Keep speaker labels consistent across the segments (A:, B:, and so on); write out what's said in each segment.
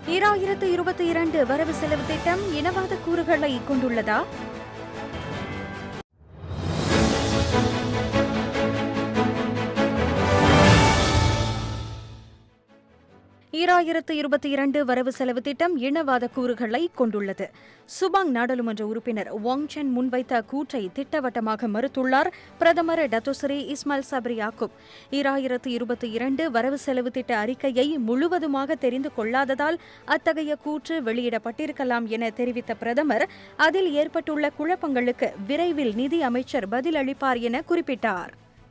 A: ஈராயிரத்து இருபத்தி இரண்டு வரவு செலவு திட்டம் இனவாத கூறுகளை கொண்டுள்ளதா ஈராயிரத்து இருபத்தி இரண்டு வரவு செலவு திட்டம் இனவாத கூறுகளை கொண்டுள்ளது சுபாங் நாடாளுமன்ற உறுப்பினர் வாங் சென் முன்வைத்த கூற்றை திட்டவட்டமாக மறுத்துள்ளார் பிரதமர் டத்தோசரே இஸ்மாயில் சப்ரி யாக்கூப் ஈராயிரத்து இருபத்தி இரண்டு வரவு செலவு திட்ட அறிக்கையை முழுவதுமாக தெரிந்து கொள்ளாததால் அத்தகைய கூற்று வெளியிடப்பட்டிருக்கலாம் என தெரிவித்த பிரதமர் அதில் ஏற்பட்டுள்ள குழப்பங்களுக்கு விரைவில் நிதி அமைச்சர் பதிலளிப்பார் என குறிப்பிட்டார்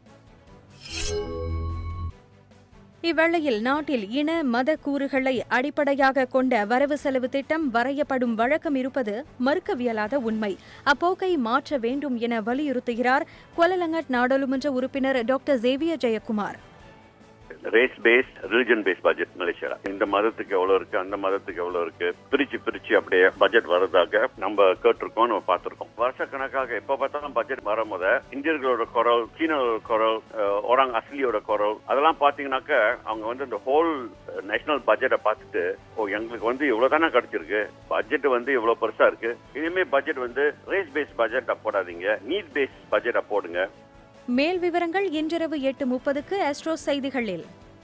A: இவ்வேளையில் நாட்டில் இன மத கூறுகளை அடிப்படையாக கொண்ட வரவு செலவு திட்டம் வரையப்படும் வழக்கம் இருப்பது மறுக்கவியலாத உண்மை அப்போக்கை மாற்ற வேண்டும் என வலியுறுத்துகிறார் கொலலங்கட் நாடாளுமன்ற உறுப்பினர் doctor Xavier Jayakumar
B: race base religion base budget மலேசியால இந்த மதத்துக்கு எவ்வளவு இருக்கு அந்த மதத்துக்கு எவ்வளவு இருக்கு பிரிச்சு பிரிச்சு அப்படியே பட்ஜெட் வர்றதாக நம்ம கேட்டிருக்கோம் நம்ம பார்த்திருக்கோம் வருஷ கணக்காக எப்ப பார்த்தாலும் பட்ஜெட் வரும்போது இந்தியர்களோட குரல் சீனோட குரல் அஹ், ஒராங் அஸ்லியோட குரல் அதெல்லாம் பாத்தீங்கன்னாக்க அவங்க வந்து இந்த ஹோல் நேஷனல் பட்ஜெட்டை பார்த்துட்டு ஓ எங்களுக்கு வந்து இவ்வளவு தானே கிடைச்சிருக்கு பட்ஜெட் வந்து இவ்வளவு பெருசா இருக்கு இனிமே பட்ஜெட் வந்து ரேஸ் பேஸ் பட்ஜெட்டா போடாதீங்க நீட் பேஸ் பட்ஜெட்டா போடுங்க
A: மேல் விவரங்கள் இன்றிரவு எட்டு முப்பதுக்கு ஆஸ்ட்ரோ செய்திகளில்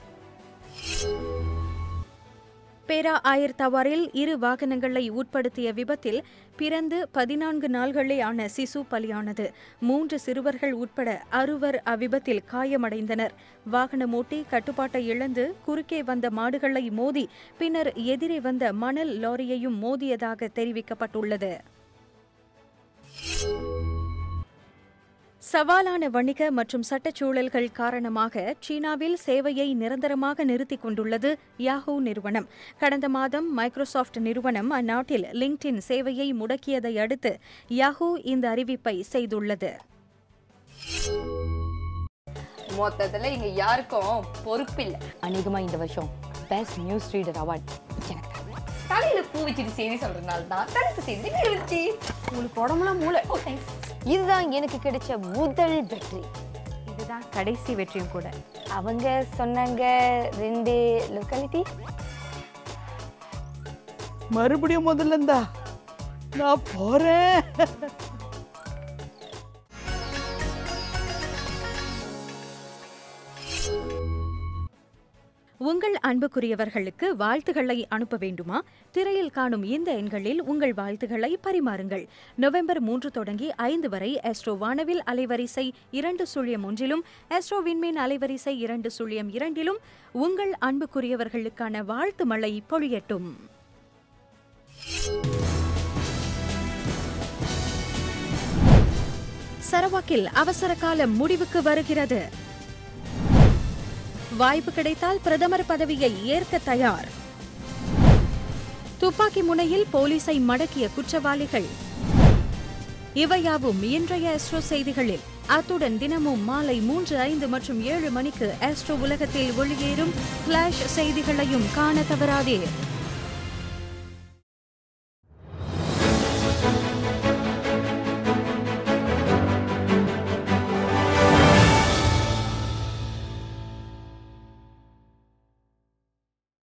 A: பேரா ஆயர் தவாரில் இரு வாகனங்களை உட்படுத்திய விபத்தில் பிறந்து பதினான்கு நாள்களே ஆன சிசு பலியானது மூன்று சிறுவர்கள் உட்பட அறுவர் அவ்விபத்தில் காயமடைந்தனர் வாகனம் ஓட்டி கட்டுப்பாட்டை இழந்து குறுக்கே வந்த மாடுகளை மோதி பின்னர் எதிரே வந்த மணல் லாரியையும் மோதியதாக தெரிவிக்கப்பட்டுள்ளது சவாலான வணிக மற்றும் சட்டச்சூழல்கள் காரணமாக சீனாவில் சேவையை நிரந்தரமாக நிறுத்திக் கொண்டுள்ளது யாஹூ நிறுவனம் கடந்த மாதம் மைக்ரோசாஃப்ட் நிறுவனம் அந்நாட்டில் லிங்க்டின் சேவையை முடக்கியதை அடுத்து யாஹூ இந்த அறிவிப்பை செய்துள்ளது
C: மொத்தத்துல இங்க யாருக்கும் பொறுப்பில்ல
D: அநேகமா இந்த வருஷம் பெஸ்ட் நியூஸ் ரீடர் அவார்ட் எனக்கு தான்.
C: தலையில பூ வச்சுட்டு செய்தி சொல்றதுனால தான் தடுப்பு செய்தி நிறுவனிச்சு உங்களுக்கு உடம்புலாம் மூளை ஓ தேங்க்ஸ்
D: இதுதான் எனக்கு கிடைச்ச முதல் வெற்றி
A: இதுதான் கடைசி வெற்றியும் கூட
D: அவங்க சொன்னாங்க ரெண்டு லொக்காலிட்டி
E: மறுபடியும் முதல்ல இருந்தா நான் போறேன்
A: உங்கள் அன்புக்குரியவர்களுக்கு வாழ்த்துக்களை அனுப்ப வேண்டுமா திரையில் காணும் இந்த எண்களில் உங்கள் வாழ்த்துக்களை பரிமாறுங்கள் நவம்பர் மூன்று தொடங்கி ஐந்து வரை ஆஸ்ட்ரோ வானவில் அலைவரிசை இரண்டு சுழியம் ஒன்றிலும் ஆஸ்ட்ரோ விண்மீன் அலைவரிசை இரண்டு சுழியம் இரண்டிலும் உங்கள் அன்புக்குரியவர்களுக்கான வாழ்த்து மழை பொழியட்டும் சரவாக்கில் அவசர காலம் முடிவுக்கு வருகிறது வாய்ப்பு கிடைத்தால் பிரதமர் பதவியை ஏற்க தயார் துப்பாக்கி முனையில் போலீசை மடக்கிய குற்றவாளிகள் இவையாவும் இன்றைய ஆஸ்ட்ரோ செய்திகளில் அத்துடன் தினமும் மாலை மூன்று ஐந்து மற்றும் ஏழு மணிக்கு ஆஸ்ட்ரோ உலகத்தில் ஒளியேறும் ஃபிளாஷ் செய்திகளையும் காண தவறாதே